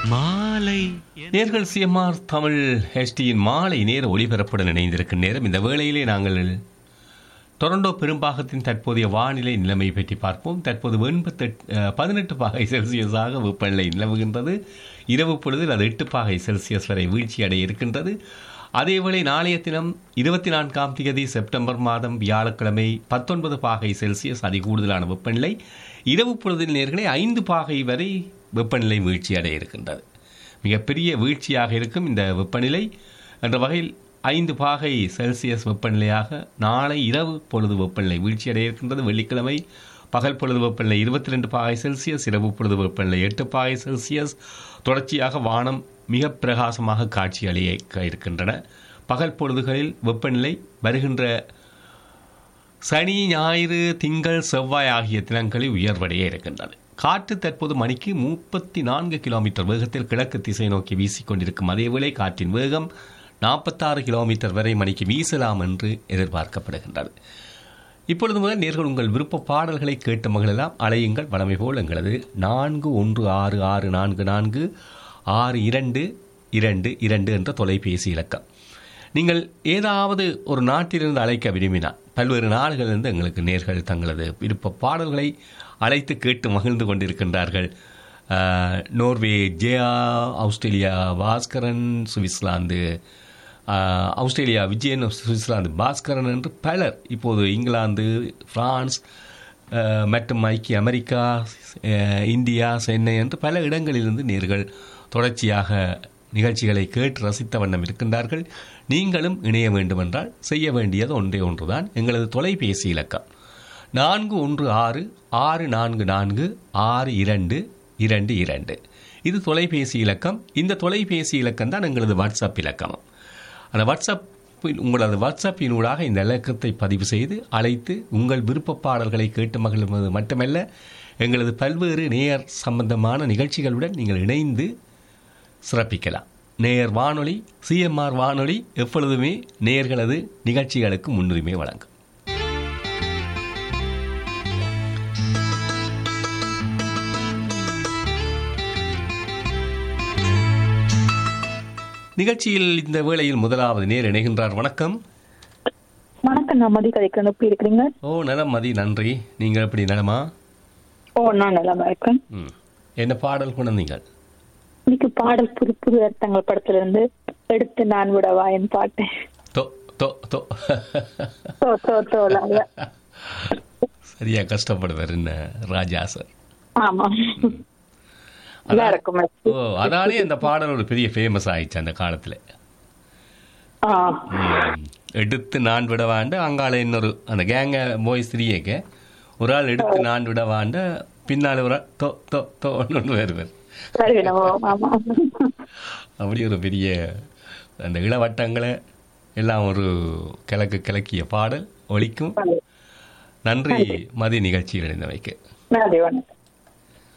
மாலை நேர்கள் சிஎம்ஆர் தமிழ் ஹெச்டியின் மாலை நேர ஒளிபரப்புடன் இணைந்திருக்கும் நேரம் இந்த வேளையிலே நாங்கள் டொரண்டோ பெரும்பாகத்தின் தற்போதைய வானிலை நிலைமை பற்றி பார்ப்போம் தற்போது எண்பத்தெட்டு பதினெட்டு பாகை செல்சியஸாக வெப்பநிலை நிலவுகின்றது இரவு பொழுதில் அது எட்டு பாகை செல்சியஸ் வரை வீழ்ச்சி அடைய இருக்கின்றது அதேவேளை நாளைய தினம் இருபத்தி நான்காம் தேதி செப்டம்பர் மாதம் வியாழக்கிழமை பத்தொன்பது பாகை செல்சியஸ் அதி கூடுதலான வெப்பநிலை இரவு பொழுதில் நேர்களை ஐந்து பாகை வரை வெப்பநிலை வீழ்ச்சி அடைய இருக்கின்றது மிகப்பெரிய வீழ்ச்சியாக இருக்கும் இந்த வெப்பநிலை என்ற வகையில் ஐந்து பாகை செல்சியஸ் வெப்பநிலையாக நாளை இரவு பொழுது வெப்பநிலை வீழ்ச்சி அடைய இருக்கின்றது வெள்ளிக்கிழமை பகல் பொழுது வெப்பநிலை இருபத்தி ரெண்டு பாகை செல்சியஸ் இரவு பொழுது வெப்பநிலை எட்டு பாகை செல்சியஸ் தொடர்ச்சியாக வானம் மிக பிரகாசமாக காட்சி அளிக்க இருக்கின்றன பகல் பொழுதுகளில் வெப்பநிலை வருகின்ற சனி ஞாயிறு திங்கள் செவ்வாய் ஆகிய தினங்களில் உயர்வடைய இருக்கின்றது காற்று தற்போது மணிக்கு முப்பத்தி நான்கு கிலோமீட்டர் வேகத்தில் கிழக்கு திசை நோக்கி வீசிக்கொண்டிருக்கும் அதேவேளை காற்றின் வேகம் நாற்பத்தாறு கிலோமீட்டர் வரை மணிக்கு வீசலாம் என்று எதிர்பார்க்கப்படுகின்றது இப்பொழுது முதல் நேர்கள் உங்கள் விருப்ப பாடல்களை கேட்டு மகளெல்லாம் அலையுங்கள் வளமை போல் எங்களது நான்கு ஒன்று ஆறு ஆறு நான்கு நான்கு ஆறு இரண்டு இரண்டு இரண்டு என்ற தொலைபேசி இலக்கம் நீங்கள் ஏதாவது ஒரு நாட்டிலிருந்து அழைக்க விரும்பினால் பல்வேறு நாடுகளிலிருந்து எங்களுக்கு நேர்கள் தங்களது விருப்ப பாடல்களை அழைத்து கேட்டு மகிழ்ந்து கொண்டிருக்கின்றார்கள் அஹ், Norway Jaya Australia Bhaskaran Switzerland அஹ், ஆஸ்திரேலியா விஜயன் சுவிட்சர்லாந்து பாஸ்கரன் என்று பலர் இப்போது இங்கிலாந்து பிரான்ஸ் அஹ், மற்றும் ஐக்கிய அமெரிக்கா அஹ், இந்தியா சென்னை என்று பல இடங்களிலிருந்து நேர்கள் தொடர்ச்சியாக நிகழ்ச்சிகளை கேட்டு ரசித்த வண்ணம் இருக்கின்றார்கள் நீங்களும் இணைய வேண்டுமென்றால் செய்ய வேண்டியது ஒன்றே ஒன்றுதான் எங்களது தொலைபேசி இலக்கம் நான்கு ஒன்று ஆறு ஆறு நான்கு நான்கு ஆறு இரண்டு இரண்டு இரண்டு இது தொலைபேசி இலக்கம் இந்த தொலைபேசி இலக்கம் தான் எங்களது வாட்ஸ்அப் இலக்கம் அந்த வாட்ஸ்அப் உங்களது வாட்ஸ்அப்பினூடாக இந்த இலக்கத்தை பதிவு செய்து அழைத்து உங்கள் விருப்ப பாடல்களை கேட்டு மகிழ்வது மட்டுமல்ல எங்களது பல்வேறு நேயர் சம்பந்தமான நிகழ்ச்சிகளுடன் நீங்கள் இணைந்து சிறப்பிக்கலாம் நேயர் வானொலி சிஎம்ஆர் வானொலி எப்பொழுதுமே நேயர்களது நிகழ்ச்சிகளுக்கு முன்னுரிமை வழங்கும் நிகழ்ச்சியில் இந்த வேளையில் முதலாவது நேர் இணைகின்றார் வணக்கம் வணக்கம் நான் மதி கதைக்கிறேன் எப்படி இருக்கிறீங்க ஓ நலம் மதி நன்றி நீங்கள் எப்படி நலமா ஓ நான் நலமா இருக்கேன் ம் என்ன பாடல் குணந்தீங்கள் இன்னைக்கு பாடல் புது புது அர்த்தங்கள் படத்துல இருந்து எடுத்து நான் விடவா என் பாட்டு தோ தோ தோ தோ தோ தோலாங்க சரியா கஷ்டப்படுவார் என்ன ராஜா சார் ஆமா நல்லா இருக்கும் ஓ அதாலே அந்த பாடல் ஒரு பெரிய ஃபேமஸ் ஆயிடுச்சு அந்த காலத்துல ஆ ம். எடுத்து நான் விடவாண்ட அங்கால இன்னொரு அந்த கேங்க போய் சிறியக்க ஒரு ஆள் எடுத்து நான் விடவாண்ட பின்னால ஒரு ஆள் தோ தோ தோ ஒன்று வருவார் சரி வினவோ ஆமா அப்படி ஒரு பெரிய அந்த இளவட்டங்களை எல்லாம் ஒரு கிழக்கு கிழக்கிய பாடல் ஒலிக்கும் நன்றி மதி நிகழ்ச்சியில் இணைந்தமைக்கு நன்றி வணக்கம்